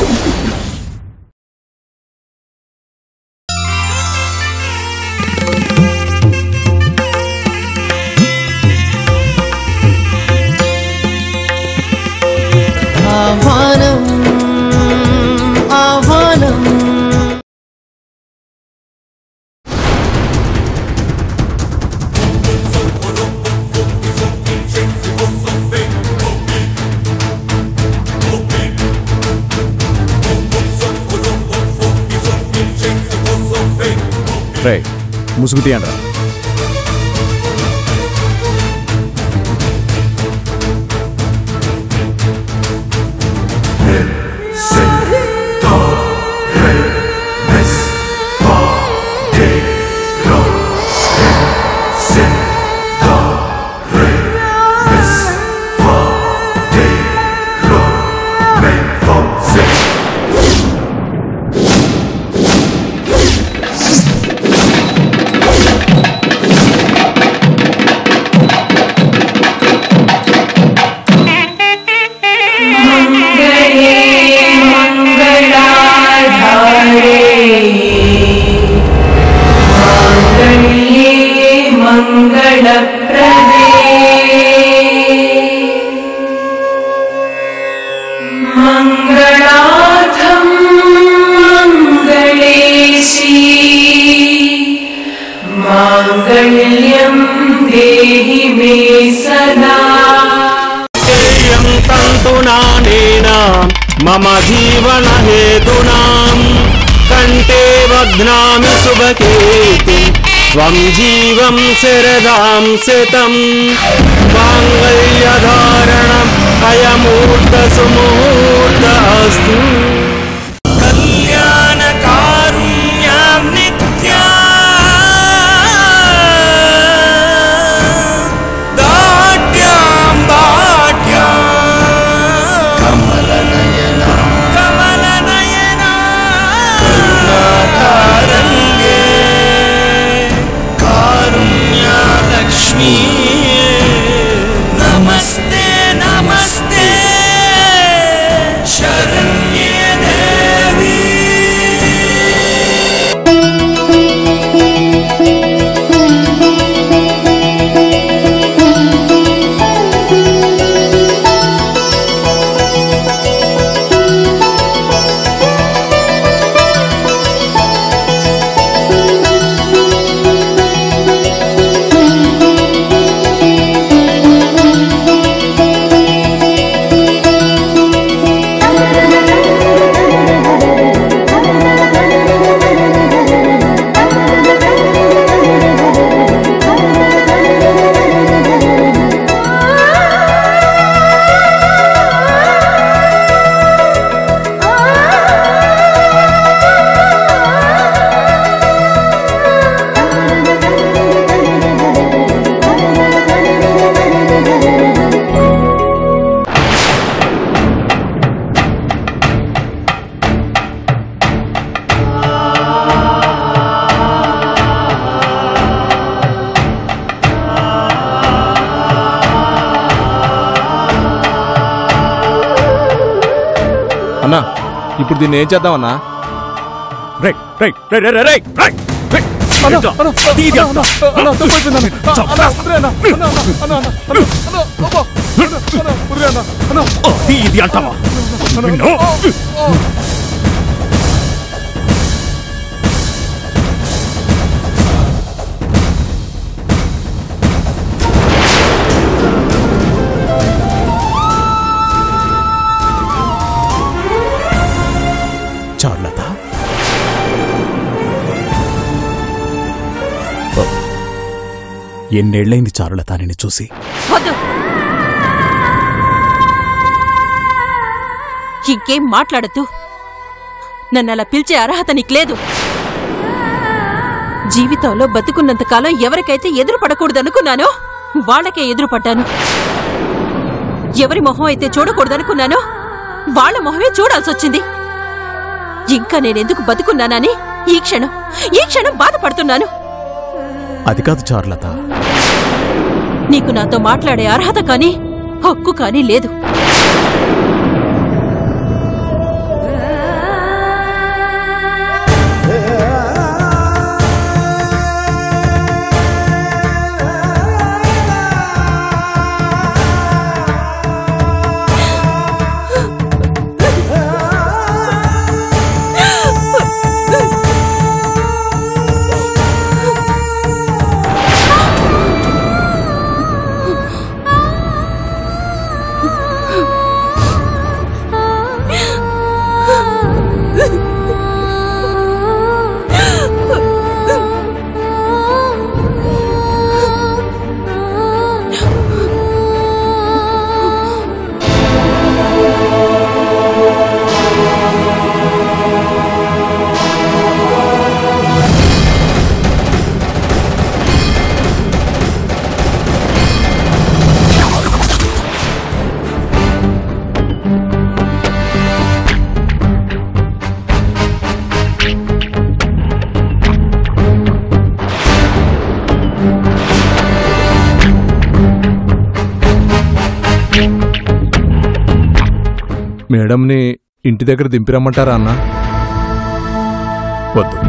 ఆహ్వానం ఆహ్వానం రే ముసుగు తీయండి मङ्गलार्थं मङ्गलेशी माङ्गल्यं देहि मे सदा तन्तुनानेन मम जीवनहेतूनां कण्ठे बध्नामि शुभकेतुं त्वं जीवं शरदां शतम् माङ्गल्यधारणम् अयमूर्तसुमुहूर्त अस्तु कल्याणकारुण्यां नित्या दाट्यां बाट्यां कमलनयना कमलनयना करुणाकारण्ये कारुण्यालक्ष्मी नमस्ते नमस्ते शरण्ये देवी అన్నా ఇప్పుడు దీన్ని ఏం చేద్దామన్నా right right right right right right ఇది అంటావా నిన్ను చార్లత ఎన్నేళ్లైంది చారులత నిన్ను చూసి వద్దు ఇంకేం మాట్లాడద్దు నన్ను అలా పిలిచే అర్హత నీకు లేదు జీవితంలో బతుకున్నంత కాలం ఎవరికైతే ఎదురు పడకూడదనుకున్నానో వాళ్ళకే ఎదురు పడ్డాను ఎవరి మొహం అయితే చూడకూడదనుకున్నానో వాళ్ళ మొహమే చూడాల్సొచ్చింది ఇంకా నేనెందుకు బతుకున్నానని ఈ క్షణం ఈ క్షణం బాధపడుతున్నాను అది కాదు చారులత నీకు నాతో మాట్లాడే అర్హత కానీ హక్కు కానీ లేదు మేడంని ఇంటి దగ్గర దింపిరమ్మంటారా అన్నా వద్దు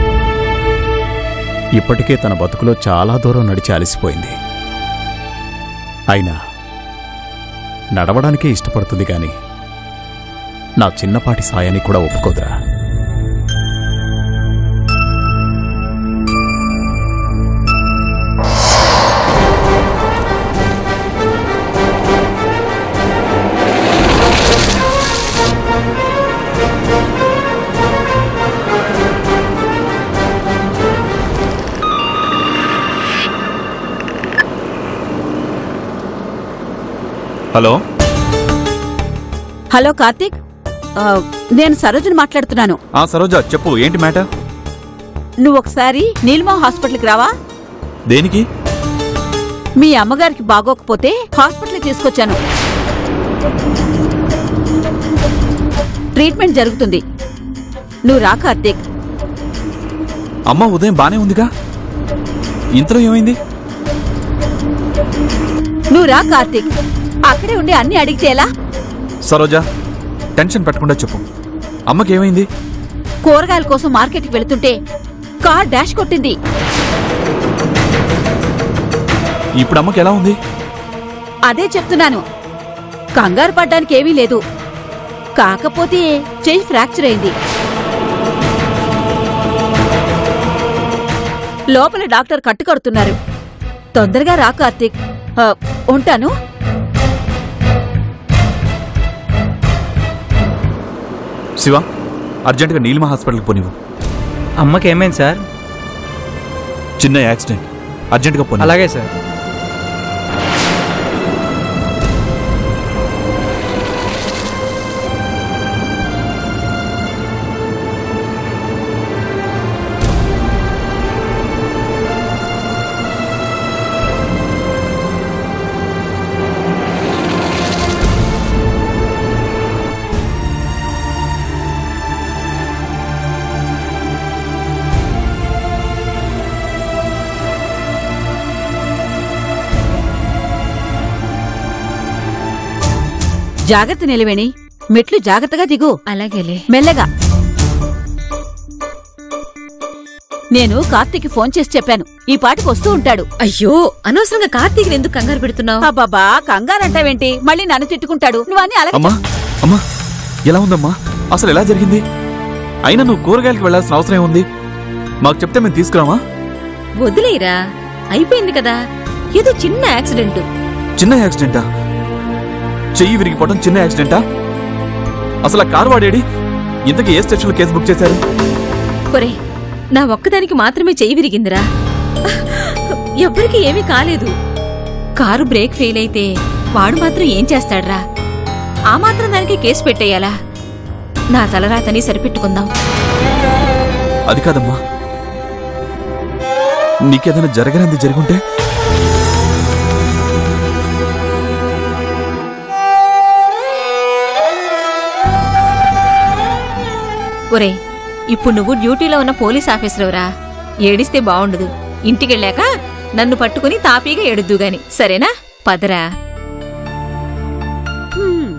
ఇప్పటికే తన బతుకులో చాలా దూరం నడిచి అలసిపోయింది అయినా నడవడానికే ఇష్టపడుతుంది కానీ నా చిన్నపాటి సాయాన్ని కూడా ఒప్పుకోదురా హలో హలో కార్తీక్ ఆ, నేను సరోజని మాట్లాడుతున్నాను ఆ సరోజ చెప్పు ఏంటి మ్యాటర్ నువ్వు ఒకసారి నీల్మా హాస్పిటల్కి రావా దేనికి మీ అమ్మగారికి బాగోకపోతే హాస్పిటల్కి తీసుకొచ్చాను ట్రీట్మెంట్ జరుగుతుంది నువ్వు రా కార్తీక్ అమ్మ ఉదయం బానే ఉందిగా ఇంతలో ఏమైంది నువ్వు రా కార్తీక్ అక్కడే ఉండి అన్ని అడిగితే ఎలా సరోజ టెన్షన్ పెట్టకుండా చెప్పు అమ్మకి ఏమైంది కూరగాయల కోసం మార్కెట్కి వెళుతుంటే కార్ డాష్ కొట్టింది ఇప్పుడు అమ్మకి ఎలా ఉంది అదే చెప్తున్నాను కంగారు పడ్డానికి ఏమీ లేదు కాకపోతే చెయ్యి ఫ్రాక్చర్ అయింది లోపల డాక్టర్ కట్టుకడుతున్నారు తొందరగా రా కార్తీక్ ఆ, ఉంటాను శివ అర్జెంటుగా నీలిమ హాస్పిటల్కి పోనివ్వు అమ్మకి ఏమైంది సార్ చిన్న యాక్సిడెంట్ అర్జెంటుగా పోనీ అలాగే సార్ జాగ్రత్త నిలవేణి మెట్లు జాగ్రత్తగా దిగు అలాగేలే మెల్లగా నేను కార్తీక్ ఫోన్ చేసి చెప్పాను ఈ పాటికి వస్తూ ఉంటాడు అయ్యో అనవసరంగా కార్తీక్ ఎందుకు కంగారు పెడుతున్నావు అబ్బాబా కంగారంటావేంటి మళ్ళీ నన్ను తిట్టుకుంటాడు నువ్వన్నీ అలాగే అమ్మా అమ్మా ఎలా ఉందమ్మా అసలు ఎలా జరిగింది అయినా నువ్వు కూరగాయలకి వెళ్ళాల్సిన అవసరం ఏముంది మాకు చెప్తే మేము తీసుకురామా వదిలేరా అయిపోయింది కదా ఏదో చిన్న యాక్సిడెంట్ చిన్న యాక్సిడెంటా చెయ్యి విరిగిపోవడం చిన్న యాక్సిడెంటా అసలు ఆ కారు వాడేడి ఇంతకీ ఏ స్టేషన్లో కేసు బుక్ చేశారు ఒరే నా ఒక్కదానికి మాత్రమే చెయ్యి విరిగిందిరా ఎవ్వరికి ఏమీ కాలేదు కారు బ్రేక్ ఫెయిల్ అయితే వాడు మాత్రం ఏం చేస్తాడ్రా ఆ మాత్రం దానికి కేసు పెట్టేయాలా నా తలరాతని సరిపెట్టుకుందాం అది కాదమ్మా నీకేదైనా జరగనంది జరుగుంటే ఒరే ఇప్పుడు నువ్వు డ్యూటీలో ఉన్న పోలీస్ ఆఫీసర్వరా ఏడిస్తే బావుండదు ఇంటికెళ్ళాక నన్ను పట్టుకుని తాపీగా ఏడుద్దు గాని సరేనా పదరా హ్మ్.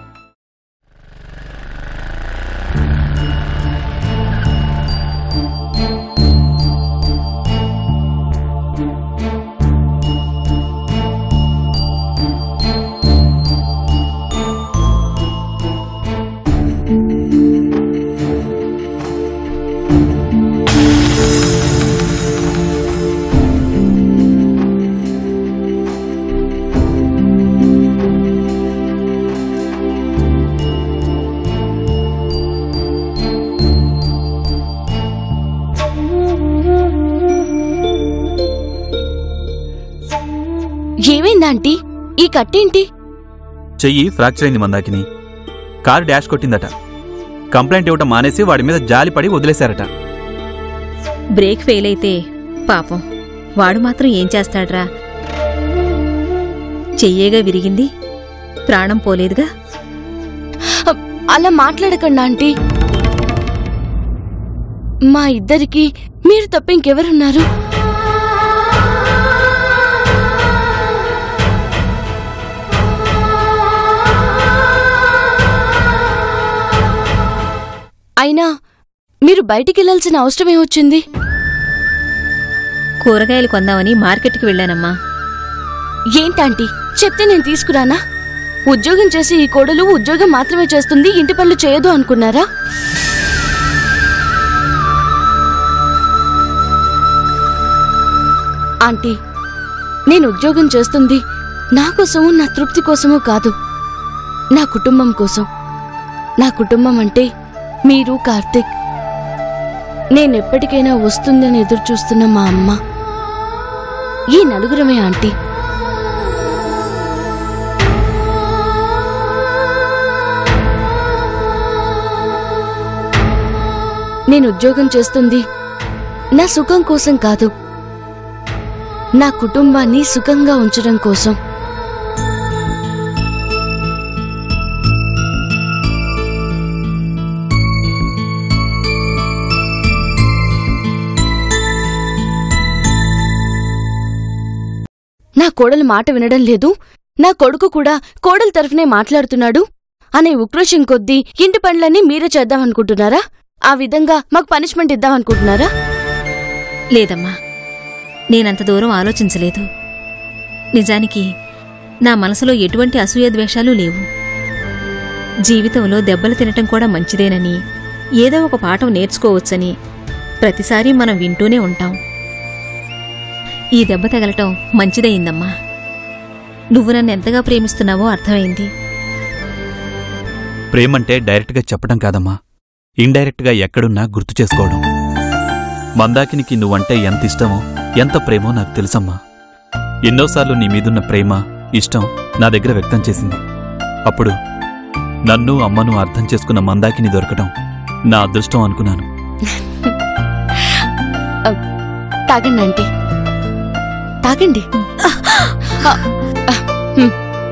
ఏమైందాంటీ ఈ కట్టేంటి చెయ్యి ఫ్రాక్చర్ అయింది మందాకిని కారు డాష్ కొట్టిందట కంప్లైంట్ ఇవ్వటం మానేసి వాడి మీద జాలిపడి వదిలేశారట బ్రేక్ ఫెయిల్ అయితే పాపం వాడు మాత్రం ఏం చేస్తాడ్రా చెయ్యేగా విరిగింది ప్రాణం పోలేదుగా అ- అలా మాట్లాడకండి ఆంటీ మా ఇద్దరికి మీరు తప్ప ఇంకెవరున్నారు అయినా మీరు బయటికెళ్లాల్సిన అవసరం ఏమొచ్చింది కూరగాయలు కొందామని మార్కెట్కి వెళ్ళానమ్మా ఏంటంటీ చెప్తే నేను తీసుకురానా ఉద్యోగం చేసి ఈ కోడలు ఉద్యోగం మాత్రమే చేస్తుంది ఇంటి పనులు చేయదు అనుకున్నారా ఆంటీ నేను ఉద్యోగం చేస్తుంది నా కోసము నా తృప్తి కోసమూ కాదు నా కుటుంబం కోసం నా కుటుంబం అంటే మీరు కార్తిక్ నేనెప్పటికైనా వస్తుందని ఎదురు చూస్తున్న మా అమ్మ ఈ నలుగురమే ఆంటీ నేను ఉద్యోగం చేస్తుంది నా సుఖం కోసం కాదు నా కుటుంబాన్ని సుఖంగా ఉంచడం కోసం నా కోడలు మాట వినడం లేదు నా కొడుకు కూడా కోడలు తరఫునే మాట్లాడుతున్నాడు అనే ఉక్రోషం కొద్దీ ఇంటి పనులన్నీ మీరే చేద్దామనుకుంటున్నారా ఆ విధంగా మాకు పనిష్మెంట్ ఇద్దామనుకుంటున్నారా లేదమ్మా నేనంత దూరం ఆలోచించలేదు నిజానికి నా మనసులో ఎటువంటి అసూయ ద్వేషాలు లేవు జీవితంలో దెబ్బలు తినటం కూడా మంచిదేనని ఏదో ఒక పాఠం నేర్చుకోవచ్చని ప్రతిసారి మనం వింటూనే ఉంటాం ఈ దెబ్బ తగలటం మంచిదయిందమ్మా నువ్వు నన్ను ఎంతగా ప్రేమిస్తున్నావో అర్థమైంది ప్రేమంటే డైరెక్ట్గా చెప్పడం కాదమ్మా ఇండైరెక్ట్గా ఎక్కడున్నా గుర్తు చేసుకోవడం మందాకినికి నువ్వంటే ఎంత ఇష్టమో ఎంత ప్రేమో నాకు తెలుసమ్మా ఎన్నోసార్లు నీ మీదున్న ప్రేమ ఇష్టం నా దగ్గర వ్యక్తం చేసింది అప్పుడు నన్ను అమ్మను అర్థం చేసుకున్న మందాకిని దొరకటం నా అదృష్టం అనుకున్నాను తాగండి ఆంటీ తాగండి ఆ, ఆ, హ్మ్.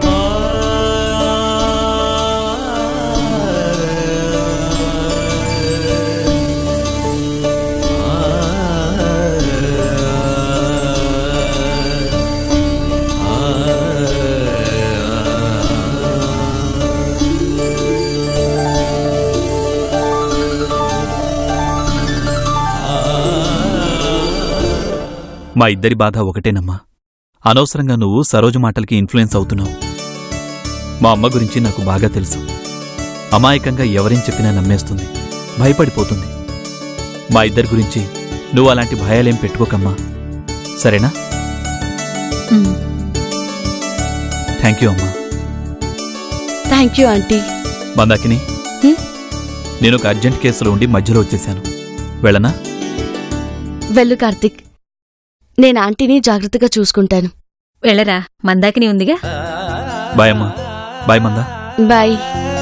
మా ఇద్దరి బాధ ఒకటేనమ్మా అనవసరంగా నువ్వు సరోజు మాటలకి ఇన్ఫ్లుయెన్స్ అవుతున్నావు మా అమ్మ గురించి నాకు బాగా తెలుసు అమాయకంగా ఎవరేం చెప్పినా నమ్మేస్తుంది భయపడిపోతుంది మా ఇద్దరి గురించి నువ్వు అలాంటి భయాలేం పెట్టుకోకమ్మా సరేనా ఉమ్. థ్యాంక్ యూ అమ్మా థ్యాంక్ యూ ఆంటీ మందాకిని హ్మ్? నేను ఒక అర్జెంట్ కేసులో ఉండి మధ్యలో వచ్చేశాను వెళ్ళనా వెళ్ళు కార్తిక్ నేను ఆంటీని జాగ్రత్తగా చూసుకుంటాను వెళ్ళరా మందాకిని ఉందిగా బాయ్ అమ్మా bye Manda bye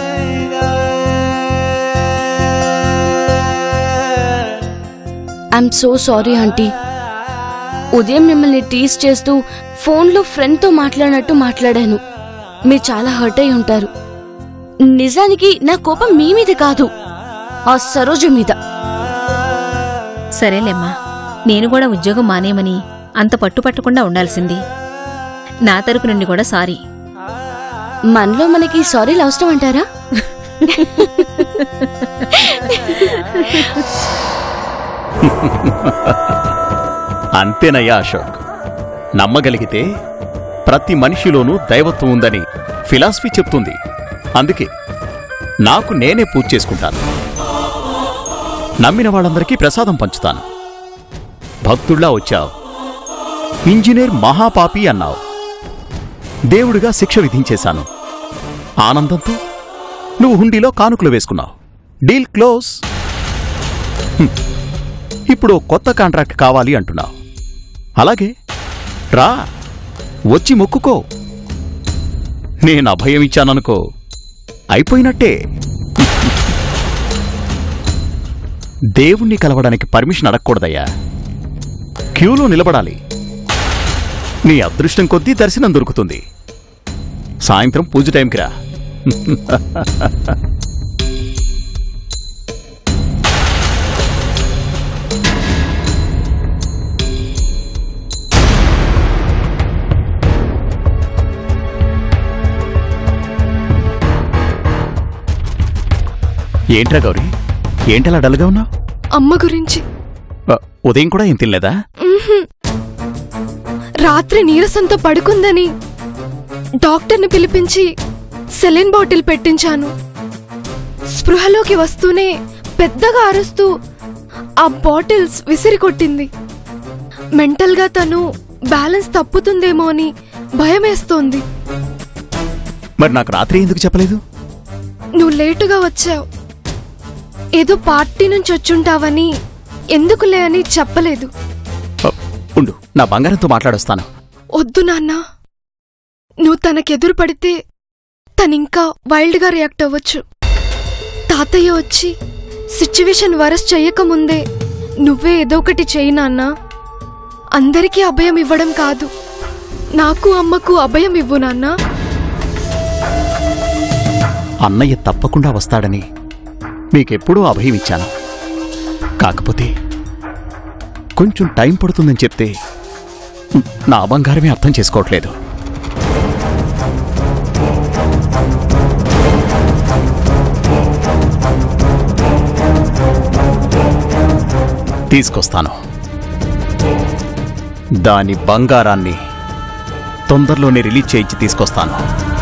I'm so sorry aunty ఉదయం మిమ్మల్ని టీస్ చేస్తూ ఫోన్లో ఫ్రెండ్తో మాట్లాడినట్టు మాట్లాడాను మీరు చాలా హర్ట్ అయి ఉంటారు నిజానికి నా కోపం మీ మీద కాదు ఆ సరోజ మీద సరేలేమ్మా నేను కూడా ఉద్యోగం మానేయమని అంత పట్టుపట్టకుండా ఉండాల్సింది నా తరపు నుండి కూడా సారీ మనలో మనకి సారీలు అవసరం అంటారా అంతేనయ్యా అశోక్ నమ్మగలిగితే ప్రతి మనిషిలోనూ దైవత్వం ఉందని ఫిలాసఫీ చెప్తుంది అందుకే నాకు నేనే పూజ చేసుకుంటాను నమ్మిన వాళ్ళందరికీ ప్రసాదం పంచుతాను భక్తుల్లా వచ్చావు ఇంజనీర్ మహాపాపి అన్నావు దేవుడిగా శిక్ష విధించేశాను ఆనందంతో నువ్వు హుండీలో కానుకలు వేసుకున్నావు డీల్ క్లోజ్ హ్మ్. ఇప్పుడు ఓ కొత్త కాంట్రాక్ట్ కావాలి అంటున్నావు అలాగే రా వచ్చి మొక్కుకో నేను అభయం ఇచ్చాననుకో అయిపోయినట్టే దేవుణ్ణి కలవడానికి పర్మిషన్ అడగకూడదయ్యా క్యూలో నిలబడాలి నీ అదృష్టం కొద్దీ దర్శనం దొరుకుతుంది సాయంత్రం పూజ టైంకి రా ఏంట్రా గౌరీ ఏంటలా డల్గా ఉన్నావు అమ్మ గురించి ఉదయం కూడా ఏం తినలేదా మ్మ్హ్మ్. రాత్రి నీరసంతో పడుకుందని డాక్టర్ని పిలిపించి సెలైన్ బాటిల్ పెట్టించాను స్పృహలోకి వస్తూనే పెద్దగా అరుస్తూ ఆ బాటిల్స్ విసిరి కొట్టింది మెంటల్గా తను బ్యాలెన్స్ తప్పుతుందేమో అని భయమేస్తోంది మరి నాకు రాత్రి ఎందుకు చెప్పలేదు నువ్వు లేటుగా వచ్చావు ఏదో పార్టీ నుంచి వచ్చుంటావని ఎందుకులే అని చెప్పలేదు అ, ఉండు నా బంగారంతో మాట్లాడొస్తాను వద్దు నాన్న నువ్వు తనకెదురు పడితే తనింకా వైల్డ్గా రియాక్ట్ అవ్వచ్చు తాతయ్య వచ్చి సిచ్యువేషన్ వరస్ చెయ్యకముందే నువ్వే ఏదో ఒకటి చెయ్యి నాన్న అందరికీ అభయం ఇవ్వడం కాదు నాకు అమ్మకు అభయం ఇవ్వు నాన్నా అన్నయ్య తప్పకుండా వస్తాడని మీకెప్పుడూ అభయం ఇచ్చాను కాకపోతే కొంచెం టైం పడుతుందని చెప్తే మ్, నా బంగారమే అర్థం చేసుకోవట్లేదు తీసుకొస్తాను దాని బంగారాన్ని తొందరలోనే రిలీజ్ చేయించి తీసుకొస్తాను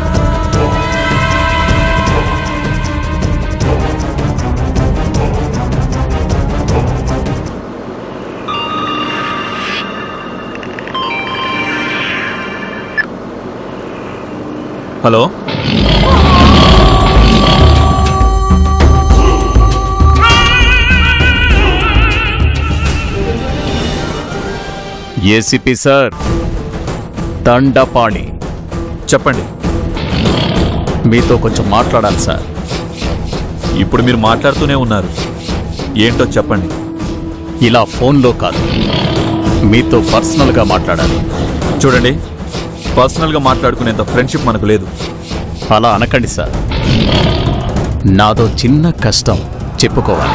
హలో ఏసీపీ సార్ దండపాణి చెప్పండి మీతో కొంచెం మాట్లాడాలి సార్ ఇప్పుడు మీరు మాట్లాడుతూనే ఉన్నారు ఏంటో చెప్పండి ఇలా ఫోన్లో కాదు మీతో పర్సనల్గా మాట్లాడాలి చూడండి పర్సనల్గా మాట్లాడుకునేంత ఫ్రెండ్షిప్ మనకు లేదు అలా అనకండి సార్ నాదో చిన్న కష్టం చెప్పుకోవాలి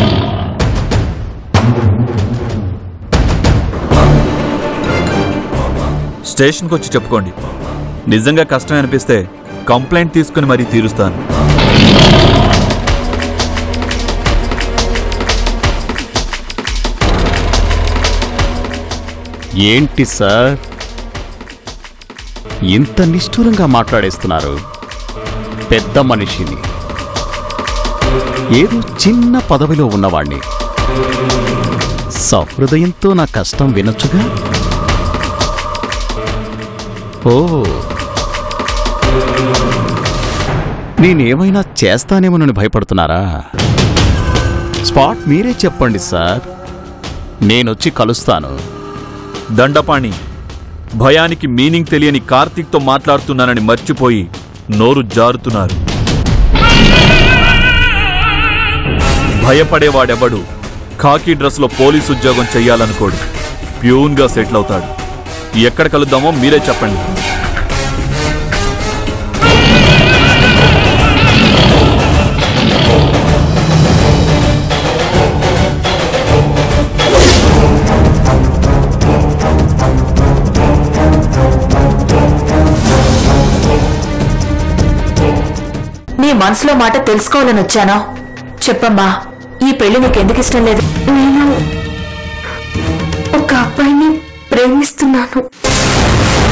స్టేషన్కి వచ్చి చెప్పుకోండి నిజంగా కష్టం అనిపిస్తే కంప్లైంట్ తీసుకుని మరీ తీరుస్తాను ఏంటి సార్ ఇంత నిష్ఠూరంగా మాట్లాడేస్తున్నారు పెద్ద మనిషిని ఏదో చిన్న పదవిలో ఉన్నవాణ్ణి సహృదయంతో నా కష్టం వినొచ్చుగా ఓ నేనేమైనా చేస్తానేమోనని భయపడుతున్నారా స్పాట్ మీరే చెప్పండి సార్ నేనొచ్చి కలుస్తాను దండపాణి భయానికి మీనింగ్ తెలియని కార్తీక్తో మాట్లాడుతున్నానని మర్చిపోయి నోరు జారుతున్నారు భయపడేవాడెవడు ఖాకీ డ్రెస్లో పోలీస్ ఉద్యోగం చెయ్యాలనుకోడు ప్యూన్గా సెటిల్ అవుతాడు ఎక్కడ కలుద్దామో మీరే చెప్పండి నీ మనసులో మాట తెలుసుకోవాలని వచ్చాను చెప్పమ్మా ఈ పెళ్లి నీకు ఎందుకు ఇష్టం లేదు నేను ఒక అబ్బాయిని ప్రేమిస్తున్నాను